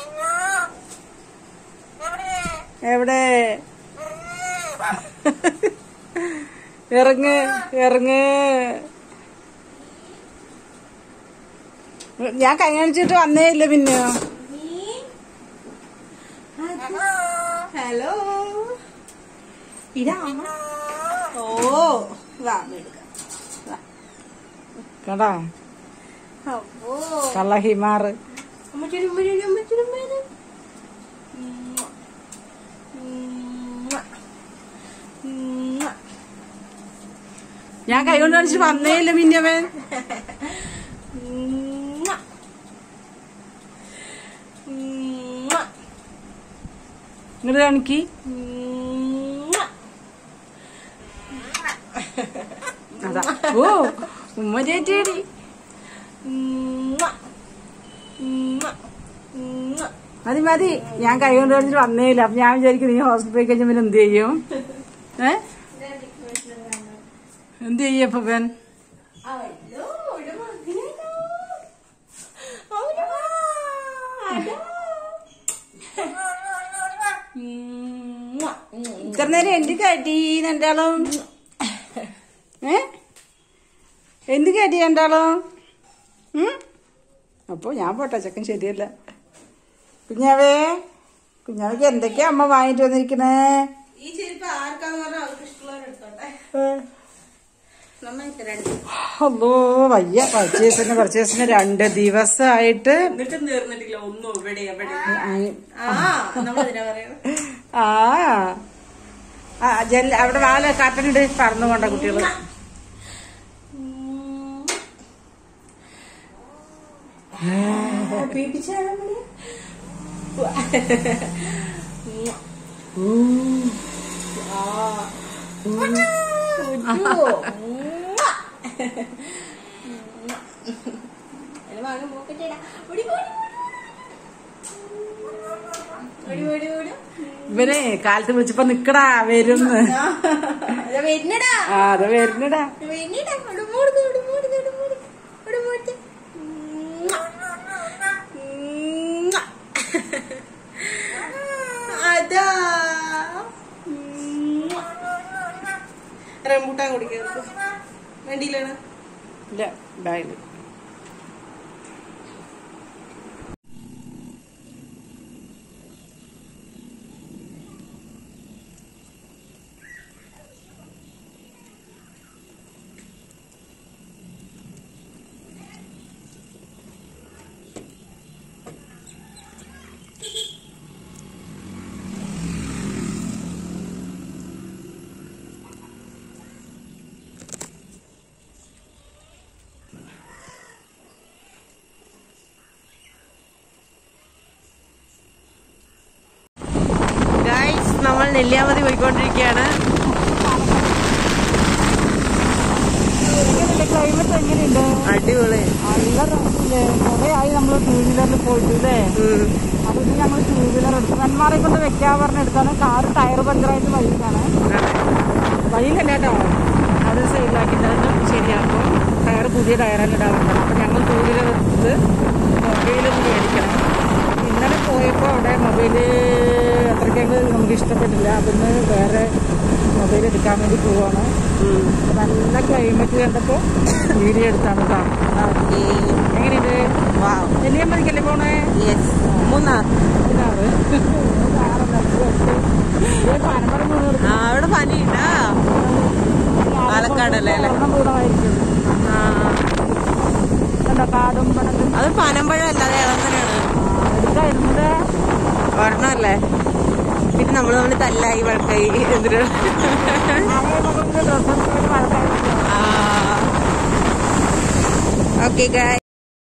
എവിടെ ഇറങ്ങ് ഇറങ്ങ് ഞാൻ കൈ കാണിച്ചിട്ട് വന്നേ ഇല്ല പിന്നെ ഹലോ ഇതാ ഓ വാ എടുക്കാം കണ്ടാ അപ്പോ കള്ള ഹിമാറ് അമ്മച്ചൊരു ഉമ്മയൊരു അമ്മച്ചൊരു ഉമ്മയൊരു. ഉമ്മ. ഉമ്മ. ഞാൻ കൈ കൊണ്ട് കാണിച്ചിട്ട് വന്നേ ഇല്ല പിന്നെ അവൻ ഉമ്മ. ഉമ്മ. ഇങ്ങോട്ട് കാണിക്ക് ഉമ്മ. അതാ ഓ ഉമ്മ ചേച്ചേടി ഉമ്മ. ഉമ്മ. ഉമ്മ. മതി മതി ഞാൻ കൈ കൊണ്ട് കാണിച്ചിട്ട് വന്നേ ഇല്ല അപ്പൊ ഞാൻ വിചാരിക്കും നീ ഹോസ്പിറ്റലിൽ പോയി കഴിഞ്ഞാൽ പിന്നെ എന്ത് ചെയ്യും ഏ എന്ത് ചെയ്യും അപ്പൊ ഇവൻ അവല്ലോ, ഒരു മകനല്ലോ. അവര് വാ, അതാ. ഉമ്മ. ഉമ്മ. ഇത്ര നേരം എന്ത് കാട്ടി രണ്ടാളും ഏ എന്ത് കാട്ടി രണ്ടാളും ഉം? അപ്പൊ ഞാൻ പോട്ടെ ചെക്കൻ ശരിയല്ല കുഞ്ഞാവേ കുഞ്ഞാവയ്ക്ക് എന്തൊക്കെയാ അമ്മ വാങ്ങിട്ട് വന്നിരിക്കണേ ഈ ചെരുപ്പ് ആർക്കാന്ന് പറഞ്ഞാൽ അവർക്ക് ഇഷ്ടമുള്ളവർ എടുത്തോട്ടെ ഏ. നന്നായിട്ട് രണ്ട് അല്ലോ വയ്യ പർച്ചേസിന് പർച്ചേസിന് രണ്ട് ദിവസമായിട്ട് എന്നിട്ടും തീർന്നിട്ടില്ല ഒന്നും ഇവിടെ എവിടെ ആ- ആ നമ്മളതിനാ പറയുന്നത് ആ ആ ജെൽ അവിടെ വാല കാട്ടനിട് പറന്നു കൊണ്ട കുട്ടികള് ഇവനെ കാലത്ത് വിളിച്ചപ്പോ നിക്കടാ വരുന്ന് വരുന്നടാ ആ അത് വരുന്നടാ വരുന്നടാ ഉടുമൂടുന്നു ഉടുമൂടുന്നു ഉടുമൂടുന്നു ഉടുമൂടുന്നു അതാ റംബൂട്ടാൻ കുടിക്കുക വേണ്ടിയില്ലാണ് ഇല്ല ബാഗില് ഗൈസ് നമ്മൾ നെല്ലിയാമതി പോയിക്കൊണ്ടിരിക്കുകയാണ് ക്ലൈമറ്റ് എങ്ങനെയുണ്ട് അടിപൊളി നല്ല രസമില്ലേ കുറെ ആയി നമ്മൾ ടൂ വീലറിൽ പോയിട്ടില്ലേ ഉം. അപ്പൊ ഇത് ഞങ്ങൾ ടൂ വീലർ എടുത്തു നെന്മാറെ കൊണ്ട് വെക്കാൻ പറഞ്ഞെടുത്താണ് കാറ് ടയർ പഞ്ചറായിട്ട് വഴിക്കാണ് വഴിയിലല്ല കേട്ടോ അത് സൈഡിലാക്കിയിട്ടാണ് ശരിയാക്കും ടയർ പുതിയ ടയറെല്ലാം ഇടാറുണ്ട് അപ്പൊ ഞങ്ങൾ ടൂ വീലർ എടുത്ത് മൊബൈലൊന്ന് മേടിക്കണം ഇന്നലെ പോയപ്പോൾ അവിടെ മൊബൈല് അത്രയ്ക്ക് നമുക്ക് ഇഷ്ടപ്പെട്ടില്ല അതിന്ന് വേറെ മൊബൈൽ എടുക്കാൻ വേണ്ടി പോവാണ് ഉം. അപ്പൊ നല്ല ക്ലൈമറ്റ് കണ്ടപ്പോൾ വീഡിയോ എടുത്താണ് കേട്ടോ ഓക്കേ. എങ്ങനെയുണ്ട് വാവ്. വലിയ മതിക്കല്ലേ പോണേ യെസ്. മൂന്നാർ ഇതിനാറ് ആ അവിടെ പനിയുണ്ടാ പാലക്കാടല്ലേ അല്ലേ? ആ. കണ്ടോ കാടും പണതും അത് പനമ്പഴം അല്ലാതെ ഇളങ്ങനെയാണ് എടുക്കായിരുന്നത് ഒരെണ്ണമല്ലേ പിന്നെ നമ്മൾ തമ്മിൽ തല്ലായി വഴക്കായി എന്തിനാ ഓക്കെ ഗായ്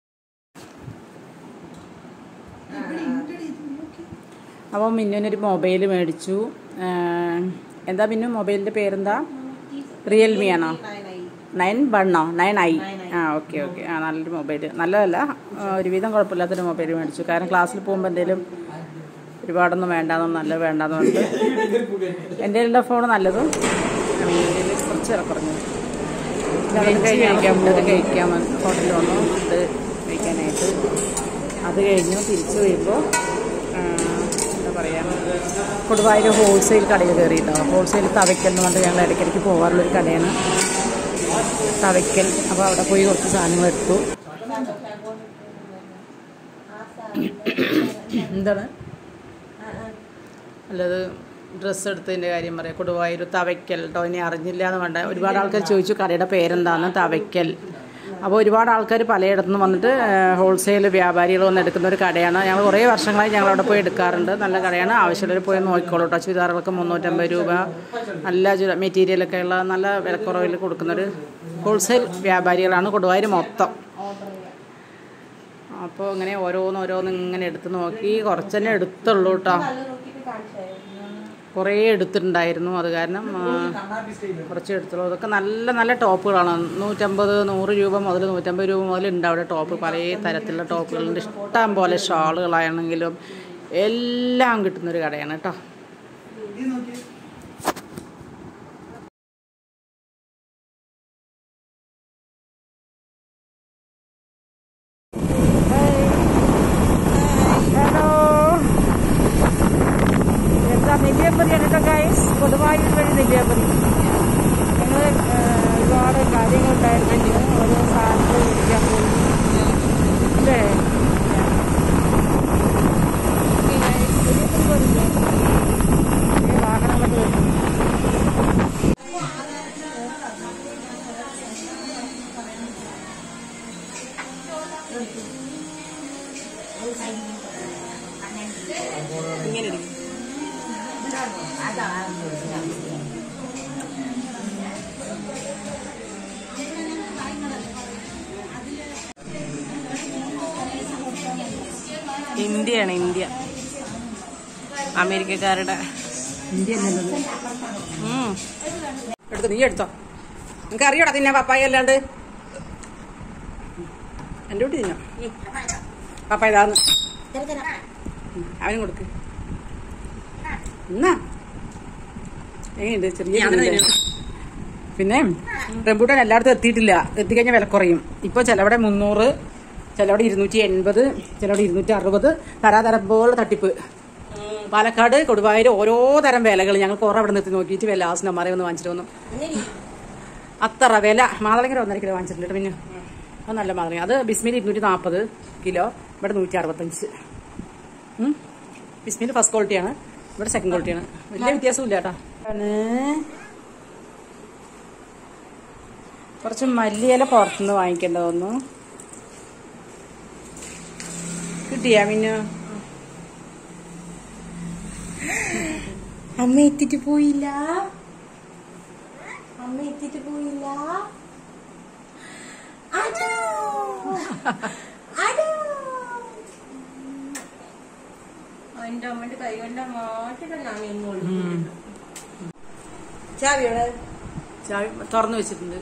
അപ്പോൾ മിന്നുവിനൊരു മൊബൈൽ മേടിച്ചു ഏഹ്, എന്താ മിന്നു മൊബൈലിൻ്റെ പേരെന്താ റിയൽമി ആണോ നയൻ വണ്ണോ നയൻ ഐ ആ ഓക്കെ ഓക്കെ ആ നല്ലൊരു മൊബൈൽ നല്ലതല്ല ആ, ഒരുവിധം കുഴപ്പമില്ലാത്തൊരു മൊബൈൽ മേടിച്ചു കാരണം ക്ലാസ്സിൽ പോകുമ്പോൾ എന്തെങ്കിലും ഒരുപാടൊന്നും വേണ്ടാന്നോ നല്ല വേണ്ടാന്ന് പറഞ്ഞിട്ട് എൻ്റെ ഉള്ള ഫോൺ നല്ലതും മീനിൽ കുറച്ച് വില കുറഞ്ഞു കഴിക്കാൻ ഫുഡ് കഴിക്കാൻ വന്ന് ഹോട്ടലിൽ വന്നു ഫുഡ് കഴിക്കാനായിട്ട് അത് കഴിഞ്ഞു തിരിച്ചു വരുമ്പോൾ പറയാം കൊടുവായൂർ ഹോൾസെയിൽ കടയിൽ കയറിയിട്ടോ ഹോൾസെയിൽ തവയ്ക്കൽ എന്ന് പറഞ്ഞിട്ട് ഞങ്ങൾ ഇടയ്ക്കിടയ്ക്ക് പോകാറുള്ളൊരു കടയാണ് തവയ്ക്കൽ അപ്പോൾ അവിടെ പോയി കുറച്ച് സാധനങ്ങൾ എടുത്തു എന്താണ് അല്ലത് ഡ്രസ്സ് എടുത്തതിൻ്റെ കാര്യം പറയാം കൊടുവായൂർ തവയ്ക്കൽ കേട്ടോ ഇനി അറിഞ്ഞില്ല എന്ന് വേണ്ട ഒരുപാട് ആൾക്കാർ ചോദിച്ചു കടയുടെ പേരെന്താന്ന് തവയ്ക്കൽ അപ്പോൾ ഒരുപാട് ആൾക്കാർ പലയിടത്തുനിന്ന് വന്നിട്ട് ഹോൾസെയിൽ വ്യാപാരികൾ വന്ന് എടുക്കുന്ന ഒരു കടയാണ് ഞങ്ങൾ കുറേ വർഷങ്ങളായി ഞങ്ങൾ അവിടെ പോയി എടുക്കാറുണ്ട് നല്ല കടയാണ് ആവശ്യമുള്ളവർ പോയി നോക്കിക്കോളൂ കേട്ടോ ചുരിദാറുകൾക്ക് മുന്നൂറ്റമ്പത് രൂപ നല്ല ചുരി മെറ്റീരിയലൊക്കെ ഉള്ള നല്ല വിലക്കുറവിൽ കൊടുക്കുന്നൊരു ഹോൾസെയിൽ വ്യാപാരികളാണ് കൊടുവായൂർ മൊത്തം അപ്പോൾ ഇങ്ങനെ ഓരോന്ന് ഓരോന്ന് ഇങ്ങനെ എടുത്ത് നോക്കി കുറച്ച് തന്നെ എടുത്തുള്ളൂ കേട്ടോ കുറേ എടുത്തിട്ടുണ്ടായിരുന്നു അത് കാരണം ആ, കുറച്ച് എടുത്തുള്ളൂ അതൊക്കെ നല്ല നല്ല ടോപ്പുകളാണ് നൂറ്റമ്പത് നൂറ് രൂപ മുതൽ നൂറ്റമ്പത് രൂപ മുതൽ ഉണ്ട് അവിടെ ടോപ്പ് പല തരത്തിലുള്ള ടോപ്പുകളുണ്ട് ഇഷ്ടം പോലെ ഷാളുകളാണെങ്കിലും എല്ലാം കിട്ടുന്നൊരു കടയാണ് കേട്ടോ ഹലോ എന്താ നെല്ലിയപ്പതിയാണ് കേട്ടോ ഗൈസ് കൊടുവായൂർ വഴി നെല്ലിയപ്പതി ഞങ്ങൾ ഒരുപാട് കാര്യങ്ങളുണ്ടായിരുന്നു ഓരോ സാധനങ്ങൾ മേടിക്കാൻ പോയി അല്ലേ Okay, guys. നെല്ലിയപ്പതി പോലില്ലേ? ഈ വാഹനങ്ങളൊക്കെ വരുന്നു ഇങ്ങനെ ഇരിക്കും. ഇന്ത്യയാണ് ഇന്ത്യ അമേരിക്കക്കാരുടെ ഇന്ത്യ എന്നുള്ളത് ഉം. എടുത്തോ നീ എടുത്തോ നിനക്ക് അറിയോടാ തിന്നാ പപ്പായ അല്ലാണ്ട് എൻ്റെ വീട്ടിൽ തിന്നോ പപ്പായ ഇതാന്ന് അവനും കൊടുക്ക് എന്നാ എങ്ങനെയുണ്ട് ചെറിയ ഞാൻ കുഞ്ഞില്ലേ? തിന്നണം. പിന്നെ റംബൂട്ടാൻ എല്ലായിടത്തും എത്തിയിട്ടില്ല എത്തിക്കഴിഞ്ഞാൽ വില കുറയും ഇപ്പോൾ ചിലവിടെ മുന്നൂറ് ചിലവിടെ ഇരുന്നൂറ്റി എൺപത് ചിലവിടെ ഇരുന്നൂറ്റി അറുപത് തരാതരം പോലെ തട്ടിപ്പ് പാലക്കാട് കൊടുവായൂർ ഓരോ തരം വിലകൾ ഞങ്ങൾ കുറേ അവിടെ നിർത്തി നോക്കിയിട്ട് വില ലാസ്റ്റ് നമ്മാരെ ഒന്ന് വാങ്ങിച്ചിട്ട് വന്നു അത്ര വില മാതളങ്ങര ഒന്നര കിലോ വാങ്ങിച്ചിട്ടുണ്ട് കേട്ടോ പിന്നെ അത് നല്ല മാതളങ്ങ അത് ബിസ്മിൽ ഇരുന്നൂറ്റി നാൽപ്പത് കിലോ ഇവിടെ നൂറ്റി അറുപത്തഞ്ച് ഉം. ബിസ്മിൽ ഫസ്റ്റ് ക്വാളിറ്റിയാണ് ഇവിടെ സെക്കൻഡ് ക്വാളിറ്റിയാണ് വലിയ വ്യത്യാസമില്ല കേട്ടോ ആണ്. കുറച്ച് മല്ലിയില പുറത്തുനിന്ന് വാങ്ങിക്കേണ്ട തോന്നുന്നു കിട്ടിയാ മിന്നു അമ്മ എത്തിട്ട് പോയില്ല അമ്മ എത്തിട്ട് പോയില്ല അടോ. അടോ. എന്റെ അമ്മന്റെ കൈ കൊണ്ട് മാറ്റിട്ട് ഞാൻ ഇന്ന് ചാവിയോടെ ചാവി തുറന്നു വെച്ചിട്ടുണ്ട്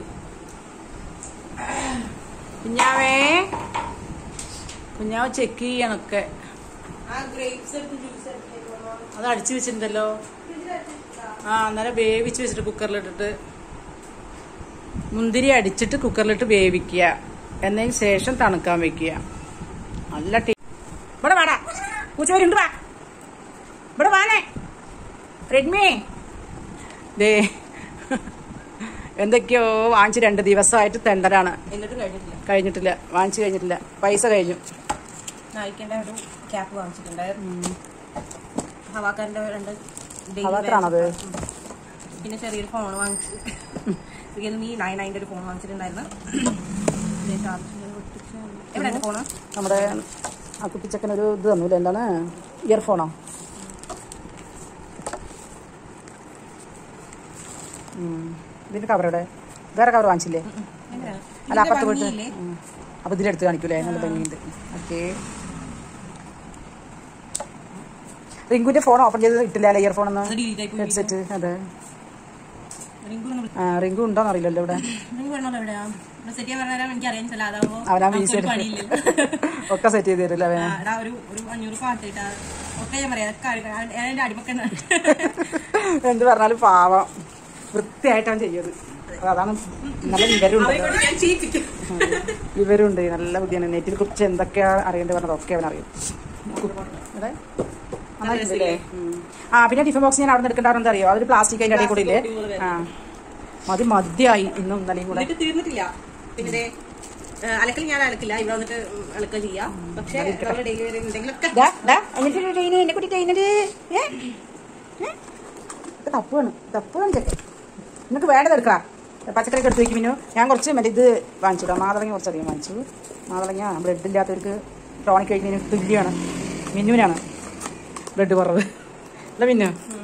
കുഞ്ഞാവേ കുഞ്ഞാവ് ചെക്ക് ചെയ്യണൊക്കെ ആ ഗ്രേപ്സ് എടുത്ത് ജ്യൂസ് എടുത്തേക്കോ അത് അടിച്ചു വെച്ചിട്ടുണ്ടല്ലോ ആ അന്നേരം വേവിച്ച് വെച്ചിട്ട് കുക്കറിലിട്ടിട്ട് മുന്തിരി അടിച്ചിട്ട് കുക്കറിലിട്ട് വേവിക്കുക എന്നതിന് ശേഷം തണുക്കാൻ വെക്കുക നല്ല ടീ ഇവിടെ വാടാ പൂച്ച വരുന്നുണ്ട് വാ ഇവിടെ വാനേ റെഡ്മി ദേ എന്തൊക്കെയോ വാങ്ങിച്ച് രണ്ട് ദിവസമായിട്ട് തെണ്ടരാണ് എന്നിട്ടും കഴിഞ്ഞിട്ടില്ല കഴിഞ്ഞിട്ടില്ല വാങ്ങിച്ചു കഴിഞ്ഞിട്ടില്ല പൈസ കഴിഞ്ഞു നായിക്കേണ്ട ഒരു ക്യാപ്പ് വാങ്ങിച്ചിട്ടുണ്ടായിരുന്നു ഹവാക്കാരന്റെ രണ്ട് daily ഹവാക്കറാണത്? wear. ഉം. പിന്നെ ചെറിയൊരു ഫോൺ വാങ്ങിച്ചു റിയൽമി നയൻ നയൻ്റെ ഒരു ഫോൺ വാങ്ങിച്ചിട്ടുണ്ടായിരുന്നു ഇതിന്റെ charge ഇങ്ങനെ പൊട്ടിച്ച് എവിടെയാണ് ഫോണ് നമ്മുടെ ആ കുട്ടിച്ചക്കൻ ഒരു ഇത് തന്നൂല എന്താണ് ഇയർഫോണോ ഇതിന്റെ കവർ എവിടെ വേറെ കവർ വാങ്ങിച്ചില്ലേ അല്ല അപ്പുറത്ത് പോയിട്ട് ഉം. അപ്പൊ ഇതിലെടുത്ത് കാണിക്കൂലേ നല്ല ഭംഗിയുണ്ട് ഓക്കെ റിങ്കുവിന്റെ ഫോൺ ഓപ്പൺ ചെയ്ത് ഇട്ടില്ല ഇയർഫോൺ ഒന്ന് അത് delete ആയി പോയി. ഹെഡ്സെറ്റ് അതെ റിങ്കു ഒന്ന് വിളിച്ചു. ആ റിങ്കു ഉണ്ടോന്ന് അറിയില്ലല്ലോ ഇവിടെ റിങ്കു വേണമല്ലോ എവിടെയാ ഇവിടെ സെറ്റ് ചെയ്യാൻ പറഞ്ഞാൽ എനിക്ക് അറിയാൻ ചില അതാവുമ്പോ അവനാ നമുക്കൊരു വീശി പണിയില്ല ഒക്കെ സെറ്റ് ചെയ്ത് തരില്ല ആ, എടാ, ഒരു ഒരു അഞ്ഞൂറ് പാട്ട് ഇട്ടാ ഒക്കെ ഞാൻ പറയാം അതൊക്കെ അറിയാം. ഞാൻ- ഞാൻ എന്റെ അടിമക്കന്നെ എന്ത് പറഞ്ഞാലും പാവം വൃത്തിയായിട്ടാണ് ചെയ്യത് അതാണ് നല്ല വിവരമുണ്ട് അവരെക്കൊണ്ട് ഞാൻ ചെയ്യിപ്പിക്കും വിവരമുണ്ട് നല്ല ബുദ്ധിയാണ് നെറ്റിനെ കുറിച്ച് എന്തൊക്കെയാണ് അറിയേണ്ടത് പറഞ്ഞത് ഒക്കെ അവനറിയും അതെ നന്നായിട്ടുണ്ടല്ലേ ഉം. ആ പിന്നെ ടിഫിൻ ബോക്സ് ഞാൻ അവിടെ നിന്ന് എടുക്കണ്ടായിരുന്നു അറിയോ അതൊരു പ്ലാസ്റ്റിക് അതിന്റെ ഇടയിൽ കൂടി ഇല്ലേ ആ മതി മദ്യമായി ഇന്നും ഇന്നലെയും കൂടെ എന്നിട്ട് തീർന്നിട്ടില്ല പിന്നെ ദേ, ഏ, അലക്കൽ ഞാൻ അലക്കില്ല ഇവിടെ വന്നിട്ട് അലക്കുക ചെയ്യാം പക്ഷെ നമ്മൾ ഡെയിലി വരെ എന്തെങ്കിലുമൊക്കെ ഡാ, ഡാ, എന്നിട്ട് ട്രെയിന് എന്നെ കൂട്ടി ട്രെയിനിട്ട് ഏ ഏ? ഇത് തപ്പാണ് തപ്പാണ് ചെക്കെ നിനക്ക് വേണ്ടത് എടുക്കാം പച്ചക്കറി എടുത്ത് വയ്ക്കും മിന്നു ഞാൻ കുറച്ച് മറ്റേ ഇത് വാങ്ങിച്ചു മാതളങ്ങ കുറച്ചധികം വാങ്ങിച്ചു മാതളങ്ങ ബ്രെഡ് ഇല്ലാത്തവർക്ക് ടോണിക് കഴിക്കുന്നതിന് തുല്യമാണ് മിന്നുവിനാണ് ബ്രെഡ് കുറവ് അല്ല മിന്നു